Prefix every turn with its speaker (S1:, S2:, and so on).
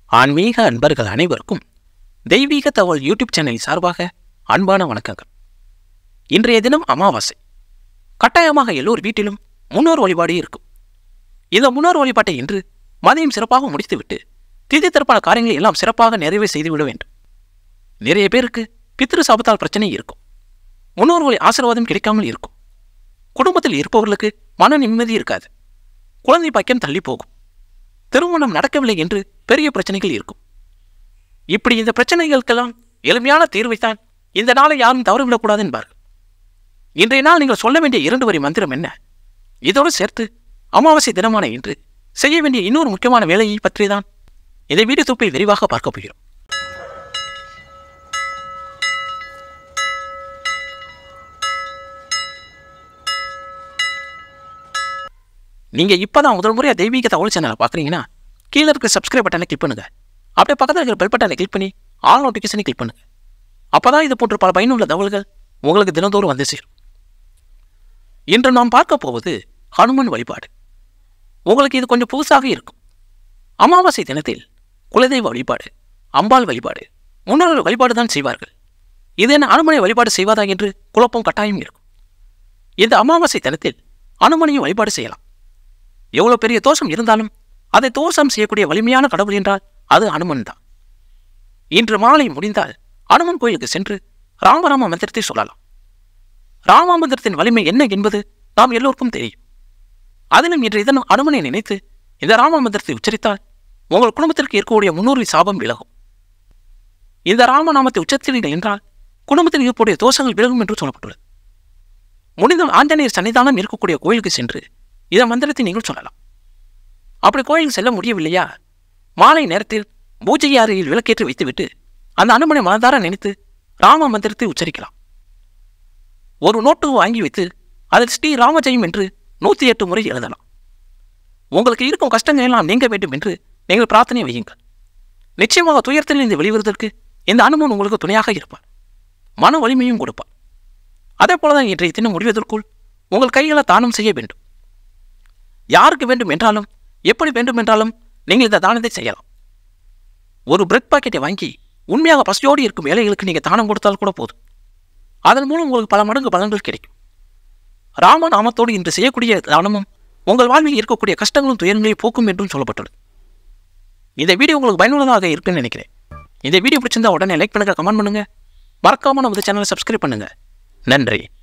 S1: ஆன்மீக அன்பர்கள் அனைவருக்கும் தெய்வீக தகவல் யூடியூப் சேனல் சார்பாக அன்பான வணக்கங்கள் இன்றைய தினம் அமாவாசை கட்டாயமாக எல்லோர் வீட்டிலும் முன்னோர் வழிபாடு இருக்கும் இந்த முன்னோர் வழிபாட்டை இன்று மதியம் சிறப்பாக முடித்துவிட்டு திதி தரப்பான காரியங்களை எல்லாம் சிறப்பாக நிறைவு செய்துவிட வேண்டும் நிறைய பேருக்கு பித்ரு சாபத்தால் பிரச்சனை இருக்கும் முன்னோர் வழி ஆசீர்வாதம் கிடைக்காமல் இருக்கும் குடும்பத்தில் இருப்பவர்களுக்கு மன நிம்மதி இருக்காது குழந்தை பாக்கியம் தள்ளி போகும் திருமணம் நடக்கவில்லை என்று பெரிய பிரச்சனைகள் இருக்கும் இப்படி இந்த பிரச்சனைகளுக்கெல்லாம் எளிமையான தீர்வைத்தான் இந்த நாளை யாரும் தவறவிடக்கூடாது என்பார்கள் இன்றைய நாள் நீங்கள் சொல்ல வேண்டிய இரண்டு வரி மந்திரம் என்ன இதோடு சேர்த்து அமாவாசை தினமான இன்று செய்ய வேண்டிய இன்னொரு முக்கியமான வேலையை பற்றிதான் இந்த வீடியோ தொப்பில் விரிவாக பார்க்க போகிறோம் நீங்க இப்பதான் முதல் முறையா தெய்வீக தகவல் சேனலை பார்க்குறீங்கன்னா கீழே இருக்கிற சப்ஸ்கிரைப் பட்டனை கிளிக் பண்ணுங்க அப்படியே பக்கத்தில் இருக்கிற பெல் பட்டனை கிளிக் பண்ணி ஆல் நோட்டிஃபிகேஷனை கிளிக் பண்ணுங்க அப்பதான் இது போன்ற பல பயனுள்ள தகவல்கள் உங்களுக்கு தினந்தோறும் வந்து சேரும் இன்று நாம் பார்க்க போவது ஹனுமன் வழிபாடு உங்களுக்கு இது கொஞ்சம் புதுசாக இருக்கும் அமாவாசை தினத்தில் குலதெய்வ வழிபாடு அம்பாள் வழிபாடு முன்னோர்கள் வழிபாடு தான் செய்வார்கள் இது என்ன அனுமனை வழிபாடு செய்வதா என்று குழப்பம் கட்டாயம் இருக்கும் இந்த அமாவாசை தினத்தில் அனுமனையும் வழிபாடு செய்யலாம் எவ்வளவு பெரிய தோஷம் இருந்தாலும் அதை தோஷம் செய்யக்கூடிய வலிமையான கடவுள் என்றால் அது அனுமன் தான் இன்று மாலை முடிந்தால் அனுமன் கோயிலுக்கு சென்று ராமராம மந்திரத்தை சொல்லலாம் ராம மந்திரத்தின் வலிமை என்ன என்பது நாம் எல்லோருக்கும் தெரியும் அதிலும் இன்று இதன் அனுமனை நினைத்து இந்த ராம மந்திரத்தை உச்சரித்தால் உங்கள் குடும்பத்திற்கு இருக்கக்கூடிய முன்னோரி சாபம் விலகும் இந்த ராமநாமத்தை உச்சரித்தீர்கள் என்றால் குடும்பத்தில் இருக்கக்கூடிய தோஷங்கள் விலகும் என்று சொல்லப்பட்டுள்ளது முடிந்தால் ஆஞ்சநேயர் சன்னிதானம் இருக்கக்கூடிய கோயிலுக்கு சென்று இந்த மந்திரத்தை நீங்கள் சொல்லலாம் அப்படி கோயில் செல்ல முடியவில்லையா மாலை நேரத்தில் பூஜை அறையில் விளக்கேற்றி வைத்துவிட்டு அந்த அனுமனை மனதார நினைத்து ராம மந்திரத்தை உச்சரிக்கலாம் ஒரு நோட்டு வாங்கி வைத்து அதில் ஸ்ரீ ராமஜெயம் என்று நூற்றி எட்டு முறை எழுதலாம் உங்களுக்கு இருக்கும் கஷ்டங்கள் எல்லாம் நீங்க வேண்டும் என்று நீங்கள் பிரார்த்தனை வையுங்கள் நிச்சயமாக துயரத்தில் இருந்து வெளிவருவதற்கு இந்த அனுமன் உங்களுக்கு துணையாக இருப்பார் மன வலிமையும் கொடுப்பார் அதே போலதான் இன்றைய தினம் முடிவதற்குள் உங்கள் கைகளை தானம் செய்ய வேண்டும் யாருக்கு வேண்டும் என்றாலும் எப்படி வேண்டும் என்றாலும் நீங்கள் இந்த தானத்தை செய்யலாம் ஒரு பிரெட் பாக்கெட்டை வாங்கி உண்மையாக பசியோடு இருக்கும் ஏழைகளுக்கு நீங்கள் தானம் கொடுத்தால் கூட போதும் அதன் மூலம் உங்களுக்கு பல மடங்கு பலன்கள் கிடைக்கும் ராம நாமத்தோடு இன்று செய்யக்கூடிய தானமும் உங்கள் வாழ்வில் இருக்கக்கூடிய கஷ்டங்களும் துயரங்களையும் போக்கும் என்றும் சொல்லப்பட்டுள்ளது இந்த வீடியோ உங்களுக்கு பயனுள்ளதாக இருக்குன்னு நினைக்கிறேன் இந்த வீடியோ பிடிச்சிருந்தா உடனே லைக் பண்ணுங்க கமெண்ட் பண்ணுங்க மறக்காம நம்ம சேனலை சப்ஸ்கிரைப் பண்ணுங்க நன்றி